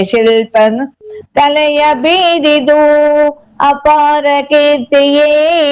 ಶಿಲ್ಪನು ತಲೆಯ ಬೀರಿದು ಅಪಾರ ಕೀರ್ತಿಯೇ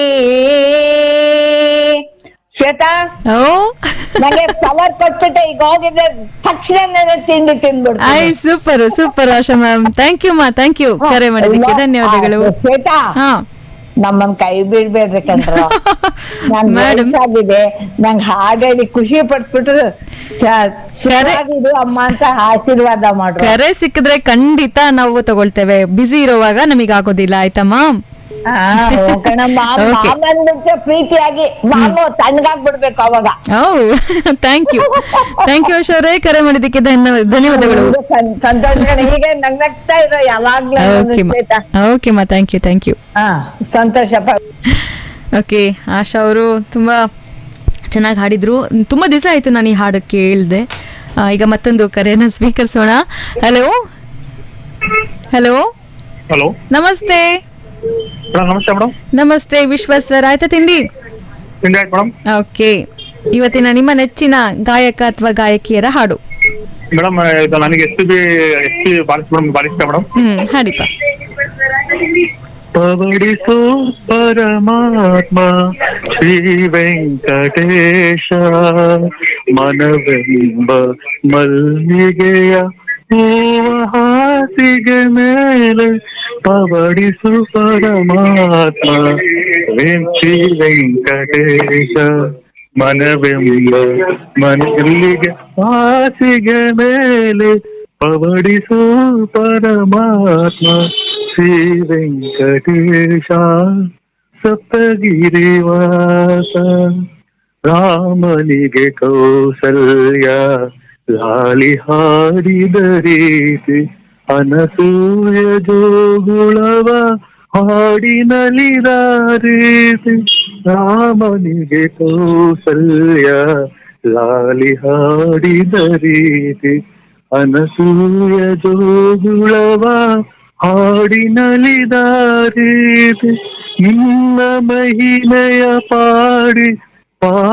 ಶ್ವೇತಾ ಓ ನನಗೆ ಪವರ್ ಕೊಟ್ಬಿಟ್ಟೆ ಈಗ ಹೋಗಿದ್ರೆ ತಕ್ಷಣ ನನ್ನ ತಿಂಡಿ ಐ ತಿಂದ್ಬಿಡ್ತೀನಿ super super Asha ma'am thank you ಮಾ ಥ್ಯಾಂಕ್ ಯು ಕರೆ ಮಾಡಿದ್ದಕ್ಕೆ ಧನ್ಯವಾದಗಳು ಆ, ಶ್ವೇತಾ ಹಾ ನಮ್ಮನ್ ಕೈ ಬಿಡ್ಬೇಡ್ರಿ ಕಣ್ರ ನನ್ Madam. ವಯಸ್ಸಾಗಿದೆ ನಂಗ್ ಹಾಡೇಳಿ ಖುಷಿ ಪಡಿಸ್ಬಿಟ್ಟು ಸುಖವಾಗಿಡು ಅಮ್ಮ ಅಂತ ಆಶೀರ್ವಾದ ಮಾಡ್ರು ಕರೆ ಸಿಕ್ಕಿದ್ರೆ ಖಂಡಿತ ನಾವು ತಗೊಳ್ತೇವೆ ಬಿಸಿ ಇರುವಾಗ ನಮಗೆ ಆಗೋದಿಲ್ಲ ಆಯ್ತಮ್ಮ ಆ, ಹೋ ಕಣಮ್ಮ Okay. ಮಾಮನ್ ಮುಂಚೆ ಪ್ರೀತಿಯಾಗಿ ಮಾಮ ತಣ್ಣಗಾಗ್ಬಿಡ್ಬೇಕು ಅವಾಗ oh thank you thank you Asha ಅವರೇ ಕರೆ ಮಾಡಿದ್ದಕ್ಕೆ ಧನ್ಯ- ಧನ್ಯವಾದಗಳು ಇದು ಸಂ- ಸಂತೋಷ ಕಣ. ಹೀಗೆ ನಗ್ನಗ್ತಾ ಇರೋ ಯಾವಾಗ್ಲೂ ಓಕೆ ಶ್ವೇತಾ ಓಕೆ ಮಾ ಥ್ಯಾಂಕ್ ಯು ಥ್ಯಾಂಕ್ ಯು ಹಾ ಸಂತೋಷಪ್ಪ ಓಕೆ ಆಶಾ ಅವರು ತುಂಬ ಚೆನ್ನಾಗಿ ಹಾಡಿದ್ರು ತುಂಬ ದಿವಸ ಆಯಿತು ನಾನು ಈ ಹಾಡು ಕೇಳಿದೆ ಈಗ ಮತ್ತೊಂದು ಕರೆಯನ್ನು ಸ್ವೀಕರಿಸೋಣ ಹಲೋ ಹಲೋ ಹಲೋ ನಮಸ್ತೆ ಮೇಡಮ್ ನಮಸ್ತೆ ಮೇಡಮ್ ನಮಸ್ತೆ ವಿಶ್ವಾಸ್ ಸರ್ ಆಯ್ತಾ ತಿಂಡಿ ತಿಂಡಿ ಆಯ್ತು ಮೇಡಮ್ ಓಕೆ ಇವತ್ತಿನ ನಿಮ್ಮ ನೆಚ್ಚಿನ ಗಾಯಕ ಅಥವಾ ಗಾಯಕಿಯರ ಹಾಡು ಮೇಡಮ್ ಇದು ನನಗೆ ಎಸ್ ಪಿ ಎಸ್ ಪಿ ಬಾಲಿಸ್ ಮೇಡಮ್ ಭಾಳ ಇಷ್ಟ ಮೇಡಮ್ ಹ್ಮ್ ಹಾಡಿಪ್ಪ ಪವಡಿಸು ಪರಮಾತ್ಮ ಶ್ರೀ ವೆಂಕಟೇಶ ಮನವೆಂಬ ಮಲ್ಲಿಗೆಯ ಹೂವ ಹಾಸಿಗೆ ಮೇಲೆ ಪವಡಿಸು ಪರಮಾತ್ಮ ವೆಂ- ಶ್ರೀ ವೆಂಕಟೇಶ ಮನವೆಂಬ ಮಲ್ಲಿಗೆ ಹಾಸಿಗೆ ಮೇಲೆ ಪವಡಿಸು ಪರಮಾತ್ಮ ಶ್ರೀ ವೆಂಕಟೇಶ ಸಪ್ತಗಿರಿವಾಸ ರಾಮನಿಗೆ ಕೌಸಲ್ಯ ಲಾಲಿ ಹಾಡಿದ ರೀತಿ ಅನಸೂಯ ಜೋಗುಳವ ಹಾಡಿನಲಿದ ರೀತಿ ರಾಮನಿಗೆ ಕೌಸಲ್ಯ ಲಾಲಿ ಹಾಡಿದ ರೀತಿ ಅನಸೂಯ ಜೋಗುಳವ ಹಾಡಿನಲಿದ ರೀತಿ ನಿನ್ನ ಮಹಿಮೆಯ ಪಾಡಿ ಪಾ